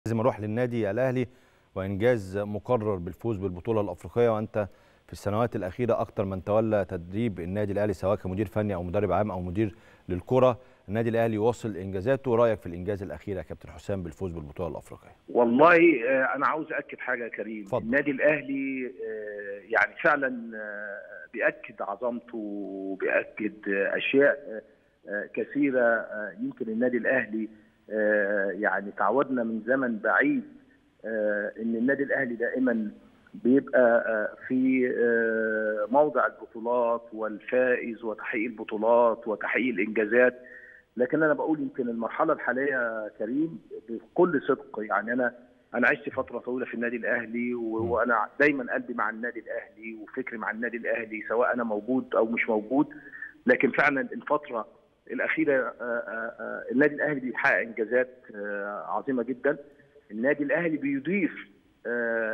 لازم اروح للنادي الاهلي وانجاز مقرر بالفوز بالبطوله الافريقيه وانت في السنوات الاخيره اكثر من تولى تدريب النادي الاهلي سواء كمدير فني او مدرب عام او مدير للكره النادي الاهلي واصل انجازاته رايك في الانجاز الاخير يا كابتن حسام بالفوز بالبطوله الافريقيه والله آه، انا عاوز اكد حاجه يا كريم اتفضل. النادي الاهلي آه، يعني فعلا آه، بياكد عظمته وبياكد آه، اشياء آه، كثيره آه، يمكن النادي الاهلي آه، يعني تعودنا من زمن بعيد آه، ان النادي الاهلي دائما بيبقى آه، في آه، موضع البطولات والفائز وتحقيق البطولات وتحقيق الانجازات لكن انا بقول يمكن المرحله الحاليه يا كريم بكل صدق يعني انا انا عشت فتره طويله في النادي الاهلي و- وانا دايما قلبي مع النادي الاهلي وفكري مع النادي الاهلي سواء انا موجود او مش موجود لكن فعلا الفتره الاخيره آه، آه، آه، النادي الاهلي بيحقق انجازات آه، عظيمه جدا النادي الاهلي بيضيف آه،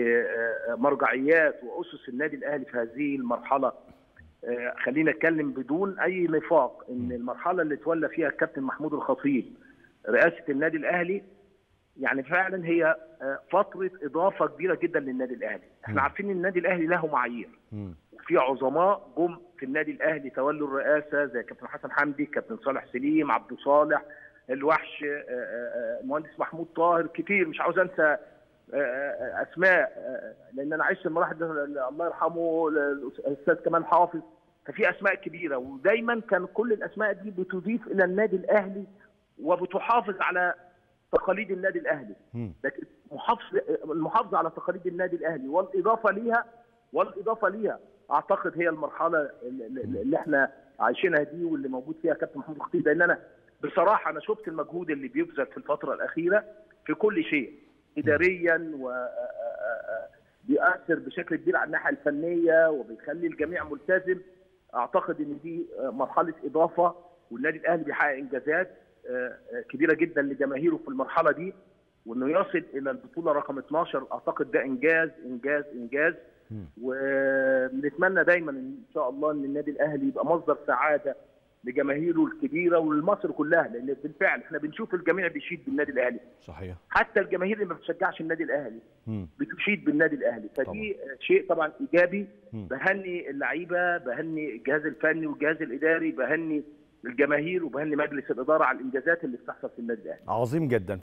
لمرجعيات واسس النادي الاهلي في هذه المرحله آه، خلينا نتكلم بدون اي نفاق ان المرحله اللي تولى فيها الكابتن محمود الخطيب رئاسه النادي الاهلي يعني فعلا هي آه، فتره اضافه كبيره جدا للنادي الاهلي احنا مم. عارفين ان النادي الاهلي له معايير مم. وفي عظماء جم في النادي الاهلي تولوا الرئاسه زي كابتن حسن حمدي كابتن صالح سليم عبد صالح الوحش آه، آه، آه، مهندس محمود طاهر كتير مش عاوز انسى آه، آه، اسماء آه، لان انا عشت المراحل دي الله يرحمه الاستاذ كمال حافظ ففي اسماء كبيره ودايما كان كل الاسماء دي بتضيف الى النادي الاهلي وبتحافظ على تقاليد النادي الاهلي مم. لكن محافظه المحافظه على تقاليد النادي الاهلي والاضافه ليها والاضافه ليها اعتقد هي المرحله اللي اللي احنا عايشينها دي واللي موجود فيها كابتن محمود الخطيب لان انا بصراحه انا شفت المجهود اللي بيبذل في الفتره الاخيره في كل شيء اداريا و بيأثر بشكل كبير على الناحيه الفنيه وبيخلي الجميع ملتزم اعتقد ان دي مرحله اضافه والنادي الاهلي بيحقق انجازات آه، آه، كبيره جدا لجماهيره في المرحله دي وانه يصل الى البطوله رقم 12 اعتقد ده انجاز انجاز انجاز مم. ونتمنى دايما ان شاء الله ان النادي الاهلي يبقى مصدر سعاده لجماهيره الكبيره ولمصر كلها لان بالفعل احنا بنشوف الجميع بيشيد بالنادي الاهلي صحيح حتى الجماهير اللي ما بتشجعش النادي الاهلي مم. بتشيد بالنادي الاهلي فدي شيء طبعا ايجابي مم. بهني اللعيبه بهني الجهاز الفني والجهاز الاداري بهني الجماهير وبهني مجلس الاداره على الانجازات اللي بتحصل في النادي الاهلي عظيم جدا